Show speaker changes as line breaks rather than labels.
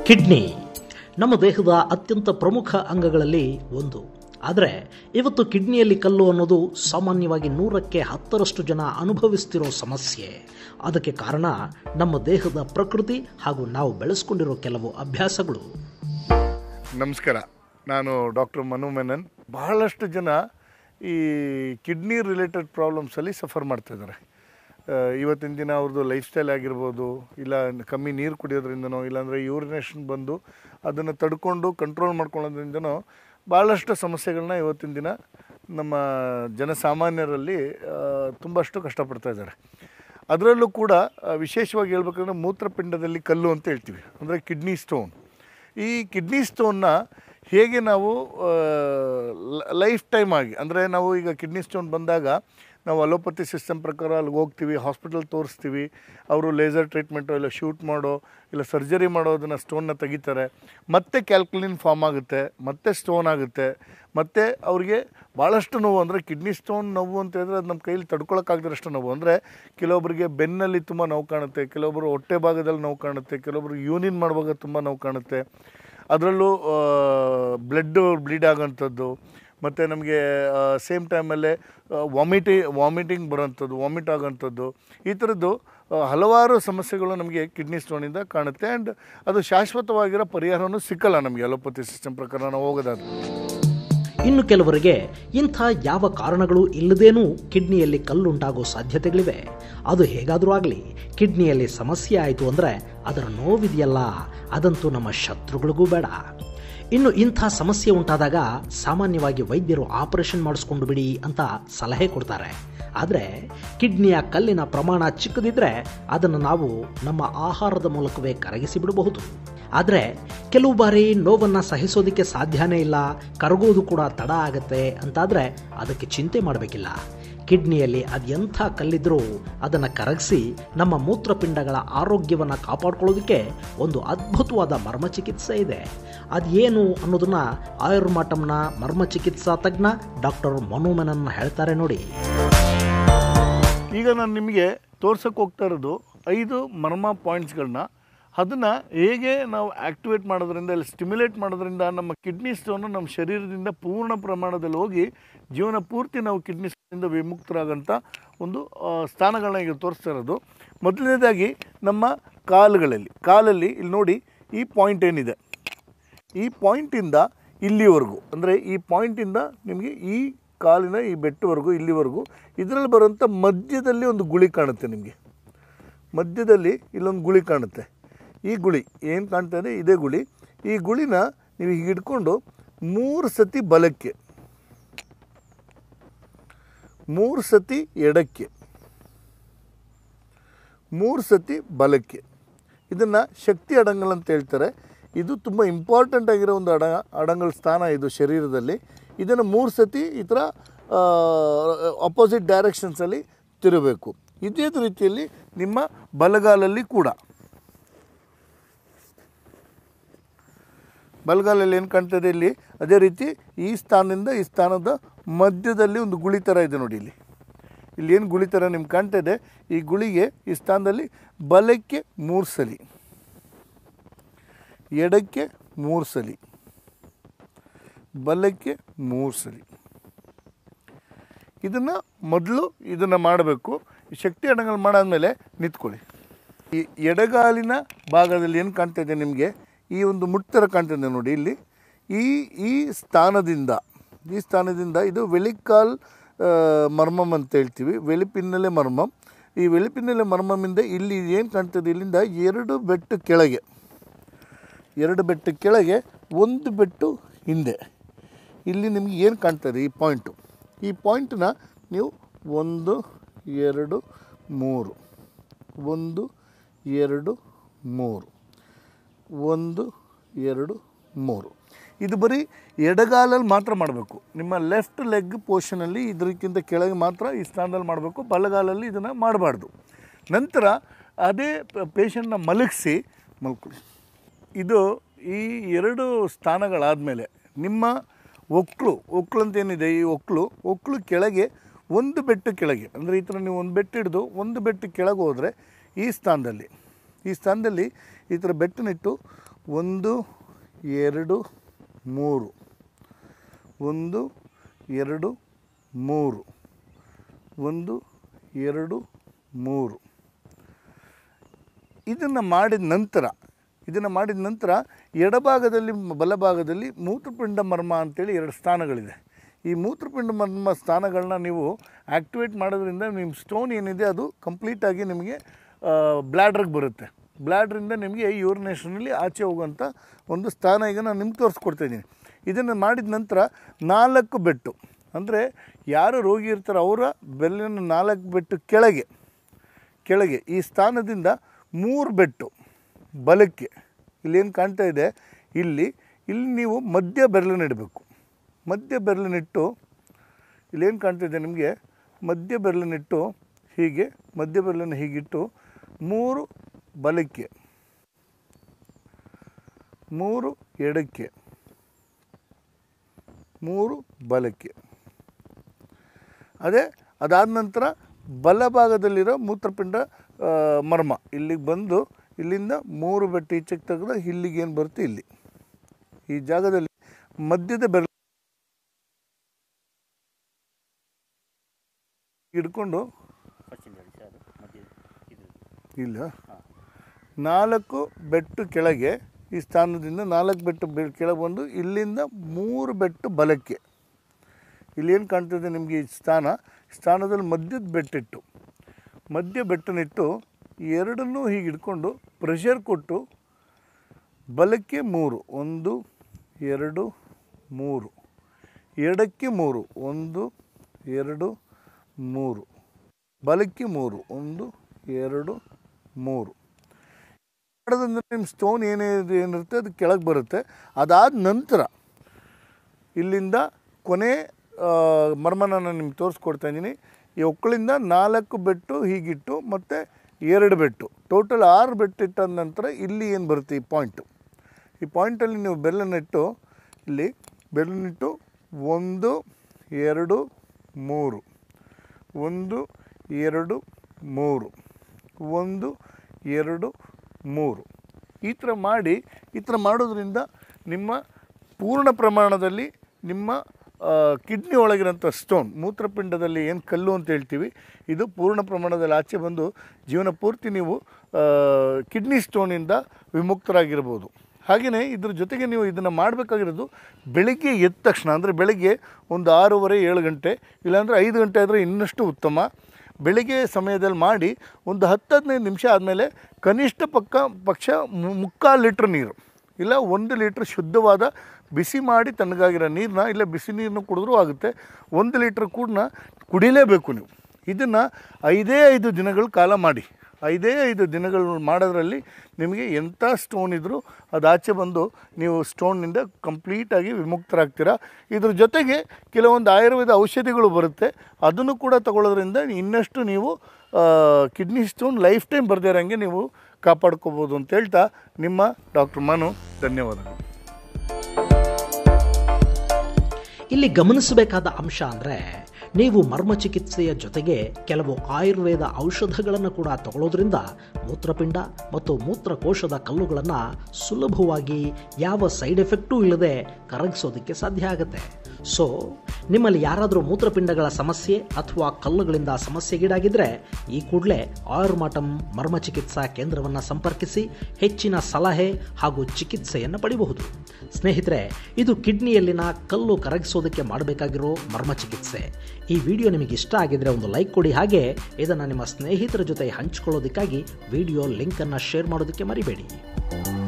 kidney ನಮ್ಮ ದೇಹದ ಅತ್ಯಂತ ಪ್ರಮುಖ ಅಂಗಗಳಲ್ಲಿ ಒಂದು ಆದರೆ ಇವತ್ತು ಕಿಡ್ನಿಯಲ್ಲಿ ಕಲ್ಲು ಅನ್ನೋದು ಸಾಮಾನ್ಯವಾಗಿ ನೂರಕ್ಕೆ ಹತ್ತರಷ್ಟು ಜನ ಅನುಭವಿಸ್ತಿರೋ ಸಮಸ್ಯೆ ಅದಕ್ಕೆ ಕಾರಣ ನಮ್ಮ ದೇಹದ ಪ್ರಕೃತಿ ಹಾಗೂ ನಾವು ಬೆಳೆಸ್ಕೊಂಡಿರೋ ಕೆಲವು ಅಭ್ಯಾಸಗಳು
ನಮಸ್ಕಾರ ನಾನು ಡಾಕ್ಟರ್ ಮನು ಮೆನನ್ ಬಹಳಷ್ಟು ಜನ ಈ ಕಿಡ್ನಿ ರಿಲೇಟೆಡ್ ಪ್ರಾಬ್ಲಮ್ಸಲ್ಲಿ ಸಫರ್ ಮಾಡ್ತಾ ಇದ್ದಾರೆ ಆ, ಇವತ್ತಿನ ದಿನ ಅವ್ರದ್ದು ಲೈಫ್ ಸ್ಟೈಲ್ ಆಗಿರ್ಬೋದು ಇಲ್ಲ ಕಮ್ಮಿ ನೀರು ಕುಡಿಯೋದ್ರಿಂದನೋ ಇಲ್ಲಾಂದರೆ ಯೂರಿನೇಷನ್ ಬಂದು ಅದನ್ನು ತಡ್ಕೊಂಡು ಕಂಟ್ರೋಲ್ ಮಾಡ್ಕೊಳ್ಳೋದ್ರಿಂದನೋ ಭಾಳಷ್ಟು ಸಮಸ್ಯೆಗಳನ್ನ ಇವತ್ತಿನ ದಿನ ನಮ್ಮ ಜನಸಾಮಾನ್ಯರಲ್ಲಿ ಆ, ತುಂಬಷ್ಟು ಕಷ್ಟಪಡ್ತಾ ಇದ್ದಾರೆ ಅದರಲ್ಲೂ ಕೂಡ ಆ, ವಿಶೇಷವಾಗಿ ಹೇಳ್ಬೇಕಂದ್ರೆ ಮೂತ್ರಪಿಂಡದಲ್ಲಿ ಕಲ್ಲು ಅಂತ ಹೇಳ್ತೀವಿ ಅಂದರೆ ಕಿಡ್ನಿ ಸ್ಟೋನ್ ಈ ಕಿಡ್ನಿ ಸ್ಟೋನ್ನ ಹೇಗೆ ನಾವು ಲೈಫ್ ಟೈಮ್ ಆಗಿ ಅಂದರೆ ನಾವು ಈಗ ಕಿಡ್ನಿ ಸ್ಟೋನ್ ಬಂದಾಗ ನಾವು ಅಲೋಪತಿ ಸಿಸ್ಟಮ್ ಪ್ರಕಾರ ಅಲ್ಲಿಗೆ ಹೋಗ್ತೀವಿ ಹಾಸ್ಪಿಟಲ್ ತೋರಿಸ್ತೀವಿ ಅವರು ಲೇಸರ್ ಟ್ರೀಟ್ಮೆಂಟು ಇಲ್ಲ ಶೂಟ್ ಮಾಡೋ ಇಲ್ಲ ಸರ್ಜರಿ ಮಾಡೋದನ್ನು ಸ್ಟೋನ್ನ ತೆಗಿತಾರೆ ಮತ್ತೆ ಕ್ಯಾಲ್ಕುಲಿನ್ ಫಾರ್ಮ್ ಆಗುತ್ತೆ ಮತ್ತೆ ಸ್ಟೋನ್ ಆಗುತ್ತೆ ಮತ್ತು ಅವ್ರಿಗೆ ಭಾಳಷ್ಟು ನೋವು ಅಂದರೆ ಕಿಡ್ನಿ ಸ್ಟೋನ್ ನೋವು ಅಂತ ಹೇಳಿದ್ರೆ ಅದು ನಮ್ಮ ಕೈಯಲ್ಲಿ ತಡ್ಕೊಳಕ್ಕಾಗದಿರಷ್ಟು ನೋವು ಅಂದರೆ ಕೆಲವೊಬ್ಬರಿಗೆ ಬೆನ್ನಲ್ಲಿ ತುಂಬ ನೋವು ಕಾಣುತ್ತೆ ಕೆಲವೊಬ್ಬರು ಹೊಟ್ಟೆ ಭಾಗದಲ್ಲಿ ನೋವು ಕಾಣುತ್ತೆ ಕೆಲವೊಬ್ಬರು ಯೂನಿನ್ ಮಾಡುವಾಗ ತುಂಬ ನೋವು ಕಾಣುತ್ತೆ ಅದರಲ್ಲೂ ಬ್ಲಡ್ಡು ಬ್ಲೀಡ್ ಆಗೋಂಥದ್ದು ಮತ್ತು ನಮಗೆ ಸೇಮ್ ಟೈಮಲ್ಲೇ ವಾಮಿಟಿ ವಾಮಿಟಿಂಗ್ ಬರೋಂಥದ್ದು ವಾಮಿಟ್ ಆಗೋಂಥದ್ದು ಈ ಥರದ್ದು ಆ, ಹಲವಾರು ಸಮಸ್ಯೆಗಳು ನಮಗೆ ಕಿಡ್ನಿ ಸ್ಟೋನಿಂದ ಕಾಣುತ್ತೆ ಆ್ಯಂಡ್ ಅದು ಶಾಶ್ವತವಾಗಿರೋ ಪರಿಹಾರವೂ ಸಿಕ್ಕಲ್ಲ ನಮಗೆ ಅಲೋಪತಿ ಸಿಸ್ಟಮ್ ಪ್ರಕಾರ ನಾವು ಹೋಗೋದಾದ್ರೆ
ಇನ್ನು ಕೆಲವರಿಗೆ ಇಂಥ ಯಾವ ಕಾರಣಗಳು ಇಲ್ಲದೇನೂ ಕಿಡ್ನಿಯಲ್ಲಿ ಕಲ್ಲುಂಟಾಗೋ ಸಾಧ್ಯತೆಗಳಿವೆ ಅದು ಹೇಗಾದರೂ ಆಗಲಿ ಕಿಡ್ನಿಯಲ್ಲಿ ಸಮಸ್ಯೆ ಆಯಿತು ಅಂದರೆ ಅದರ ನೋವಿದೆಯಲ್ಲ ಅದಂತೂ ನಮ್ಮ ಶತ್ರುಗಳಿಗೂ ಬೇಡ ಇನ್ನು ಇಂಥ ಸಮಸ್ಯೆ ಉಂಟಾದಾಗ ಸಾಮಾನ್ಯವಾಗಿ ವೈದ್ಯರು ಆಪರೇಷನ್ ಮಾಡಿಸ್ಕೊಂಡು ಬಿಡಿ ಅಂತ ಸಲಹೆ ಕೊಡ್ತಾರೆ ಆದರೆ ಕಿಡ್ನಿಯ ಕಲ್ಲಿನ ಪ್ರಮಾಣ ಚಿಕ್ಕದಿದ್ರೆ ಅದನ್ನು ನಾವು ನಮ್ಮ ಆಹಾರದ ಮೂಲಕವೇ ಕರಗಿಸಿ ಬಿಡಬಹುದು ಆದರೆ ಕೆಲವು ಬಾರಿ ನೋವನ್ನು ಸಹಿಸೋದಕ್ಕೆ ಸಾಧ್ಯನೇ ಇಲ್ಲ ಕರಗೋದು ಕೂಡ ತಡ ಆಗತ್ತೆ ಅಂತಾದರೆ ಅದಕ್ಕೆ ಚಿಂತೆ ಮಾಡಬೇಕಿಲ್ಲ ಕಿಡ್ನಿಯಲ್ಲಿ ಅದೆಂಥ ಕಲ್ಲಿದ್ರೂ ಅದನ್ನು ಕರಗಿಸಿ ನಮ್ಮ ಮೂತ್ರಪಿಂಡಗಳ ಆರೋಗ್ಯವನ್ನು ಕಾಪಾಡ್ಕೊಳ್ಳೋದಕ್ಕೆ ಒಂದು ಅದ್ಭುತವಾದ ಮರ್ಮ ಚಿಕಿತ್ಸೆ ಇದೆ ಅದೇನು ಅನ್ನೋದನ್ನ ಆಯುರ್ಮಾಟಮ್ನ ಮರ್ಮ ಚಿಕಿತ್ಸಾ ತಜ್ಞ ಡಾಕ್ಟರ್ ಮನೋಮೆನನ್ ಹೇಳ್ತಾರೆ ನೋಡಿ
ಈಗ ನಾನು ನಿಮಗೆ ತೋರ್ಸಕ್ಕೆ ಹೋಗ್ತಾ ಇರೋದು ಐದು ಮರ್ಮ ಪಾಯಿಂಟ್ಸ್ಗಳನ್ನ ಅದನ್ನು ಹೇಗೆ ನಾವು ಆ್ಯಕ್ಟಿವೇಟ್ ಮಾಡೋದ್ರಿಂದ ಇಲ್ಲ ಸ್ಟಿಮ್ಯುಲೇಟ್ ಮಾಡೋದ್ರಿಂದ ನಮ್ಮ ಕಿಡ್ನಿ ಸ್ಟೋನು ನಮ್ಮ ಶರೀರದಿಂದ ಪೂರ್ಣ ಪ್ರಮಾಣದಲ್ಲಿ ಹೋಗಿ ಜೀವನ ಪೂರ್ತಿ ನಾವು ಕಿಡ್ನಿ ಸ್ಟೋನಿಂದ ವಿಮುಕ್ತರಾಗಂಥ ಒಂದು ಆ, ಸ್ಥಾನಗಳನ್ನ ಈಗ ತೋರಿಸ್ತಾ ಇರೋದು ಮೊದಲನೇದಾಗಿ ನಮ್ಮ ಕಾಲುಗಳಲ್ಲಿ ಕಾಲಲ್ಲಿ ಇಲ್ಲಿ ನೋಡಿ ಈ ಪಾಯಿಂಟ್ ಏನಿದೆ ಈ ಪಾಯಿಂಟಿಂದ ಇಲ್ಲಿವರೆಗೂ ಅಂದರೆ ಈ ಪಾಯಿಂಟಿಂದ ನಿಮಗೆ ಈ ಕಾಲಿನ ಈ ಬೆಟ್ಟವರೆಗೂ ಇಲ್ಲಿವರೆಗೂ ಇದರಲ್ಲಿ ಬರುವಂಥ ಮಧ್ಯದಲ್ಲಿ ಒಂದು ಗುಳಿ ಕಾಣುತ್ತೆ ನಿಮಗೆ ಮಧ್ಯದಲ್ಲಿ ಇಲ್ಲೊಂದು ಗುಳಿ ಕಾಣುತ್ತೆ ಈ ಗುಳಿ ಏನು ಕಾಣ್ತಾ ಇದೆ ಇದೇ ಗುಳಿ ಈ ಗುಳಿನ ನೀವು ಹೀಗೆ ಹಿಡ್ಕೊಂಡು ಮೂರು ಸತಿ ಬಲಕ್ಕೆ ಮೂರು ಸತಿ ಎಡಕ್ಕೆ ಮೂರು ಸತಿ ಬಲಕ್ಕೆ ಇದನ್ನು ಶಕ್ತಿ ಅಡಂಗಲ್ ಅಂತ ಹೇಳ್ತಾರೆ ಇದು ತುಂಬ ಇಂಪಾರ್ಟೆಂಟ್ ಆಗಿರೋ ಒಂದು ಅಡ ಅಡಂಗಲ್ ಸ್ಥಾನ ಇದು ಶರೀರದಲ್ಲಿ ಇದನ್ನು ಮೂರು ಸತಿ ಈ ಥರ ಅಪೋಸಿಟ್ ಡೈರೆಕ್ಷನ್ಸಲ್ಲಿ ತಿರುಗಬೇಕು ಇದೇ ರೀತಿಯಲ್ಲಿ ನಿಮ್ಮ ಬಲಗಾಲಲ್ಲಿ ಕೂಡ ಬಲಗಾಲಲ್ಲಿ ಏನು ಕಾಣ್ತದೆ ಇಲ್ಲಿ ಅದೇ ರೀತಿ ಈ ಸ್ಥಾನದಿಂದ ಈ ಸ್ಥಾನದ ಮಧ್ಯದಲ್ಲಿ ಒಂದು ಗುಳಿ ಥರ ಇದೆ ನೋಡಿ ಇಲ್ಲಿ ಇಲ್ಲಿ ಏನು ಗುಳಿ ಥರ ನಿಮ್ಗೆ ಕಾಣ್ತಾ ಇದೆ ಈ ಗುಳಿಗೆ ಈ ಸ್ಥಾನದಲ್ಲಿ ಬಲಕ್ಕೆ ಮೂರು ಸಲಿ ಎಡಕ್ಕೆ ಮೂರು ಸಲಿ ಬಲಕ್ಕೆ ಮೂರು ಸಲಿ ಇದನ್ನು ಮೊದಲು ಇದನ್ನು ಮಾಡಬೇಕು ಈ ಶಕ್ತಿ ಅಡಂಗಲ್ ಮಾಡಾದ್ಮೇಲೆ ನಿಂತ್ಕೊಳ್ಳಿ ಈ ಎಡಗಾಲಿನ ಭಾಗದಲ್ಲಿ ಏನು ಕಾಣ್ತಾ ಇದೆ ನಿಮಗೆ ಈ ಒಂದು ಮುಟ್ಟರ ಕಾಣ್ತಿದೆ ನೋಡಿ ಇಲ್ಲಿ ಈ ಈ ಸ್ಥಾನದಿಂದ ಈ ಸ್ಥಾನದಿಂದ ಇದು ವೆಲಿಕಾಲ್ ಆ, ಮರ್ಮಮ್ ಅಂತ ಹೇಳ್ತೀವಿ ವೆಲಿಪಿನ್ನಲೆ ಮರ್ಮಮ್ ಈ ವೆಲಿಪಿನ್ನಲೆ ಮರ್ಮಮಿಂದ ಇಲ್ಲಿ ಏನು ಕಾಣ್ತದೆ ಇಲ್ಲಿಂದ ಎರಡು ಬೆಟ್ಟು ಕೆಳಗೆ ಎರಡು ಬೆಟ್ಟು ಕೆಳಗೆ ಒಂದು ಬೆಟ್ಟು ಹಿಂದೆ ಇಲ್ಲಿ ನಿಮಗೆ ಏನು ಕಾಣ್ತದೆ ಈ ಪಾಯಿಂಟು ಈ ಪಾಯಿಂಟನ್ನ ನೀವು ಒಂದು ಎರಡು ಮೂರು ಒಂದು ಎರಡು ಮೂರು ಒಂದು ಎರಡು ಮೂರು ಇದು ಬರೀ ಎಡಗಾಲಲ್ಲಿ ಮಾತ್ರ ಮಾಡಬೇಕು ನಿಮ್ಮ ಲೆಫ್ಟ್ ಲೆಗ್ ಪೋರ್ಷನಲ್ಲಿ ಇದಕ್ಕಿಂತ ಕೆಳಗೆ ಮಾತ್ರ ಈ ಸ್ಥಾನದಲ್ಲಿ ಮಾಡಬೇಕು ಬಲಗಾಲಲ್ಲಿ ಇದನ್ನು ಮಾಡಬಾರ್ದು ನಂತರ ಅದೇ ಪೇಷಂಟ್ನ ಮಲಗಿಸಿ ಮಲ್ಕೊಳ್ಳಿ ಇದು ಈ ಎರಡು ಸ್ಥಾನಗಳಾದಮೇಲೆ ನಿಮ್ಮ ಒಕ್ಳು ಒಕ್ಳು ಅಂತ ಏನಿದೆ ಈ ಒಕ್ಳು ಒಕ್ಳು ಕೆಳಗೆ ಒಂದು ಬೆಟ್ಟು ಕೆಳಗೆ ಅಂದರೆ ಈ ಥರ ನೀವು ಒಂದು ಬೆಟ್ಟು ಹಿಡಿದು ಒಂದು ಬೆಟ್ಟು ಕೆಳಗೆ ಹೋದರೆ ಈ ಸ್ಥಾನದಲ್ಲಿ ಈ ಸ್ಥಾನದಲ್ಲಿ ಈ ಥರ ಬೆಟ್ಟನಿಟ್ಟು ಒಂದು ಎರಡು ಮೂರು ಒಂದು ಎರಡು ಮೂರು ಒಂದು ಎರಡು ಮೂರು ಇದನ್ನು ಮಾಡಿದ ನಂತರ ಇದನ್ನು ಮಾಡಿದ ನಂತರ ಎಡಭಾಗದಲ್ಲಿ ಮ- ಬಲಭಾಗದಲ್ಲಿ ಮೂತ್ರಪಿಂಡ ಮರ್ಮ ಅಂತೇಳಿ ಎರಡು ಸ್ಥಾನಗಳಿದೆ ಈ ಮೂತ್ರಪಿಂಡ ಮರ್ಮ ಸ್ಥಾನಗಳನ್ನ ನೀವು ಆ್ಯಕ್ಟಿವೇಟ್ ಮಾಡೋದ್ರಿಂದ ನಿಮ್ಮ ಸ್ಟೋನ್ ಏನಿದೆ ಅದು ಕಂಪ್ಲೀಟಾಗಿ ನಿಮಗೆ ಬ್ಲ್ಯಾಡ್ರಿಗೆ ಬರುತ್ತೆ ಬ್ಲ್ಯಾಡ್ರಿಂದ ನಿಮಗೆ ಯೂರಿನೇಷನಲ್ಲಿ ಆಚೆ ಹೋಗುವಂಥ ಒಂದು ಸ್ಥಾನ ಈಗ ನಾನು ನಿಮ್ಗೆ ತೋರಿಸ್ಕೊಡ್ತಾ ಇದ್ದೀನಿ ಇದನ್ನು ಮಾಡಿದ ನಂತರ ನಾಲ್ಕು ಬೆಟ್ಟು ಅಂದರೆ ಯಾರು ರೋಗಿ ಇರ್ತಾರೋ ಅವರ ಬೆಲ್ಲಿನ ನಾಲ್ಕು ಬೆಟ್ಟು ಕೆಳಗೆ ಕೆಳಗೆ ಈ ಸ್ಥಾನದಿಂದ ಮೂರು ಬೆಟ್ಟು ಬಲಕ್ಕೆ ಇಲ್ಲೇನು ಕಾಣ್ತಾ ಇದೆ ಇಲ್ಲಿ ಇಲ್ಲಿ ನೀವು ಮಧ್ಯ ಬೆರಳನ್ನಿಡಬೇಕು ಮಧ್ಯ ಬೆರಳನ್ನಿಟ್ಟು ಇಲ್ಲೇನು ಕಾಣ್ತಿದೆ ನಿಮಗೆ ಮಧ್ಯ ಬೆರಳನ್ನಿಟ್ಟು ಹೀಗೆ ಮಧ್ಯ ಬೆರಳನ್ನು ಹೀಗಿಟ್ಟು ಮೂರು ಬಲಕ್ಕೆ ಮೂರು ಎಡಕ್ಕೆ ಮೂರು ಬಲಕ್ಕೆ ಅದೇ ಅದಾದ ನಂತರ ಬಲಭಾಗದಲ್ಲಿರೋ ಮೂತ್ರಪಿಂಡ ಆ, ಮರ್ಮ ಇಲ್ಲಿಗೆ ಬಂದು ಇಲ್ಲಿಂದ ಮೂರು ಬೆಟ್ಟು ಈಚೆಗೆ ತೆಗೆದು ಇಲ್ಲಿಗೆ ಏನು ಬರುತ್ತೆ ಇಲ್ಲಿ ಈ ಜಾಗದಲ್ಲಿ ಮಧ್ಯದ ಬೆರಳು ಹಿಡ್ಕೊಂಡು ಇಲ್ಲ ನಾಲ್ಕು ಬೆಟ್ಟು ಕೆಳಗೆ ಈ ಸ್ಥಾನದಿಂದ ನಾಲ್ಕು ಬೆಟ್ಟು ಬೆ- ಕೆಳಗೆ ಬಂದು ಇಲ್ಲಿಂದ ಮೂರು ಬೆಟ್ಟು ಬಲಕ್ಕೆ ಇಲ್ಲೇನು ಕಾಣ್ತಿದೆ ನಿಮಗೆ ಈ ಸ್ಥಾನ ಸ್ಥಾನದಲ್ಲಿ ಮಧ್ಯದ ಬೆಟ್ಟಿಟ್ಟು ಮಧ್ಯ ಬೆಟ್ಟನಿಟ್ಟು ಎರಡನ್ನೂ ಹೀಗೆ ಹಿಡ್ಕೊಂಡು ಪ್ರೆಷರ್ ಕೊಟ್ಟು ಬಲಕ್ಕೆ ಮೂರು ಒಂದು ಎರಡು ಮೂರು ಎಡಕ್ಕೆ ಮೂರು ಒಂದು ಎರಡು ಮೂರು ಬಲಕ್ಕೆ ಮೂರು ಒಂದು ಎರಡು ಮೂರು ಮಾಡೋದಂದ್ರೆ ನಿಮ್ಮ ಸ್ಟೋನ್ ಏನಿದೆ ಏನಿರುತ್ತೆ ಅದು ಕೆಳಗೆ ಬರುತ್ತೆ ಅದಾದ ನಂತರ ಇಲ್ಲಿಂದ ಕೊನೆ ಆ, ಮರ್ಮನ ನಾನು ನಿಮ್ಗೆ ತೋರಿಸ್ಕೊಡ್ತಾ ಇದ್ದೀನಿ ಈ ಒಕ್ಕಳಿಂದ ನಾಲ್ಕು ಬೆಟ್ಟು ಹೀಗಿಟ್ಟು ಮತ್ತು ಎರಡು ಬೆಟ್ಟು ಟೋಟಲ್ ಆರು ಬೆಟ್ಟು ಇಟ್ಟಾದ ನಂತರ ಇಲ್ಲಿ ಏನು ಬರುತ್ತೆ ಈ ಪಾಯಿಂಟು ಈ ಪಾಯಿಂಟಲ್ಲಿ ನೀವು ಬೆಲ್ಲನ್ನಿಟ್ಟು ಇಲ್ಲಿ ಬೆಲ್ಲನ್ನಿಟ್ಟು ಒಂದು ಎರಡು ಮೂರು ಒಂದು ಎರಡು ಮೂರು ಒಂದು ಎರಡು ಮೂರು ಈ ಥರ ಮಾಡಿ ಈ ಥರ ಮಾಡೋದ್ರಿಂದ ನಿಮ್ಮ ಪೂರ್ಣ ಪ್ರಮಾಣದಲ್ಲಿ ನಿಮ್ಮ ಕಿಡ್ನಿ ಒಳಗಿರೋಂಥ ಸ್ಟೋನ್ ಮೂತ್ರಪಿಂಡದಲ್ಲಿ ಏನು ಕಲ್ಲು ಅಂತ ಹೇಳ್ತೀವಿ ಇದು ಪೂರ್ಣ ಪ್ರಮಾಣದಲ್ಲಿ ಆಚೆ ಬಂದು ಜೀವನ ಪೂರ್ತಿ ನೀವು ಕಿಡ್ನಿ ಸ್ಟೋನಿಂದ ವಿಮುಕ್ತರಾಗಿರ್ಬೋದು ಹಾಗೆಯೇ ಇದ್ರ ಜೊತೆಗೆ ನೀವು ಇದನ್ನು ಮಾಡಬೇಕಾಗಿರೋದು ಬೆಳಿಗ್ಗೆ ಎದ್ದ ತಕ್ಷಣ ಅಂದರೆ ಬೆಳಿಗ್ಗೆ ಒಂದು ಆರೂವರೆ ಏಳು ಗಂಟೆ ಇಲ್ಲಾಂದರೆ ಐದು ಗಂಟೆ ಆದರೆ ಇನ್ನಷ್ಟು ಉತ್ತಮ ಬೆಳಿಗ್ಗೆ ಸಮಯದಲ್ಲಿ ಮಾಡಿ ಒಂದು ಹತ್ತು ಹದಿನೈದು ನಿಮಿಷ ಆದಮೇಲೆ ಕನಿಷ್ಠ ಪಕ್ಕ ಪಕ್ಷ ಮು- ಮುಕ್ಕಾಲು ಲೀಟ್ರ್ ನೀರು ಇಲ್ಲ ಒಂದು ಲೀಟ್ರ್ ಶುದ್ಧವಾದ ಬಿಸಿ ಮಾಡಿ ತಣ್ಣಗಾಗಿರೋ ನೀರನ್ನ ಇಲ್ಲ ಬಿಸಿ ನೀರನ್ನು ಕುಡಿದ್ರೂ ಆಗುತ್ತೆ ಒಂದು ಲೀಟ್ರ್ ಕೂಡ ಕುಡಿಲೇಬೇಕು ನೀವು ಇದನ್ನು ಐದೇ ಐದು ದಿನಗಳ ಕಾಲ ಮಾಡಿ ಐದೇ ಐದು ದಿನಗಳು ಮಾಡೋದ್ರಲ್ಲಿ ನಿಮಗೆ ಎಂಥ ಸ್ಟೋನ್ ಇದ್ದರೂ ಅದು ಆಚೆ ಬಂದು ನೀವು ಸ್ಟೋನ್ನಿಂದ ಕಂಪ್ಲೀಟಾಗಿ ವಿಮುಕ್ತರಾಗ್ತೀರಾ ಇದ್ರ ಜೊತೆಗೆ ಕೆಲವೊಂದು ಆಯುರ್ವೇದ ಔಷಧಿಗಳು ಬರುತ್ತೆ ಅದನ್ನು ಕೂಡ ತಗೊಳ್ಳೋದ್ರಿಂದ ಇನ್ನಷ್ಟು ನೀವು ಕಿಡ್ನಿ ಸ್ಟೋನ್ ಲೈಫ್ ಟೈಮ್ ಬರ್ದೇ ಇರೋಂಗೆ ನೀವು ಕಾಪಾಡ್ಕೋಬೋದು ಅಂತ ಹೇಳ್ತಾ ನಿಮ್ಮ ಡಾಕ್ಟರ್ ಮನು ಧನ್ಯವಾದಗಳು
ಇಲ್ಲಿ ಗಮನಿಸಬೇಕಾದ ಅಂಶ ಅಂದರೆ ನೀವು ಮರ್ಮ ಚಿಕಿತ್ಸೆಯ ಜೊತೆಗೆ ಕೆಲವು ಆಯುರ್ವೇದ ಔಷಧಗಳನ್ನು ಕೂಡ ತಗೊಳ್ಳೋದ್ರಿಂದ ಮೂತ್ರಪಿಂಡ ಮತ್ತು ಮೂತ್ರಕೋಶದ ಕಲ್ಲುಗಳನ್ನು ಸುಲಭವಾಗಿ ಯಾವ ಸೈಡ್ ಎಫೆಕ್ಟೂ ಇಲ್ಲದೆ ಕರಗಿಸೋದಕ್ಕೆ ಸಾಧ್ಯ ಆಗುತ್ತೆ ಸೊ ನಿಮ್ಮಲ್ಲಿ ಯಾರಾದರೂ ಮೂತ್ರಪಿಂಡಗಳ ಸಮಸ್ಯೆ ಅಥವಾ ಕಲ್ಲುಗಳಿಂದ ಸಮಸ್ಯೆಗೀಡಾಗಿದ್ದರೆ ಈ ಕೂಡಲೇ ಆಯುರ್ಮಾಟಮ್ ಮರ್ಮ ಚಿಕಿತ್ಸಾ ಕೇಂದ್ರವನ್ನು ಸಂಪರ್ಕಿಸಿ ಹೆಚ್ಚಿನ ಸಲಹೆ ಹಾಗೂ ಚಿಕಿತ್ಸೆಯನ್ನು ಪಡಿಬಹುದು ಸ್ನೇಹಿತರೆ ಇದು ಕಿಡ್ನಿಯಲ್ಲಿನ ಕಲ್ಲು ಕರಗಿಸೋದಕ್ಕೆ ಮಾಡಬೇಕಾಗಿರೋ ಮರ್ಮ ಚಿಕಿತ್ಸೆ ಈ ವಿಡಿಯೋ ನಿಮಗೆ ಇಷ್ಟ ಆಗಿದ್ರೆ ಒಂದು ಲೈಕ್ ಕೊಡಿ ಹಾಗೆ ಇದನ್ನು ನಿಮ್ಮ ಸ್ನೇಹಿತರ ಜೊತೆ ಹಂಚಿಕೊಳ್ಳೋದಕ್ಕಾಗಿ ವಿಡಿಯೋ ಲಿಂಕನ್ನು ಶೇರ್ ಮಾಡೋದಕ್ಕೆ ಮರಿಬೇಡಿ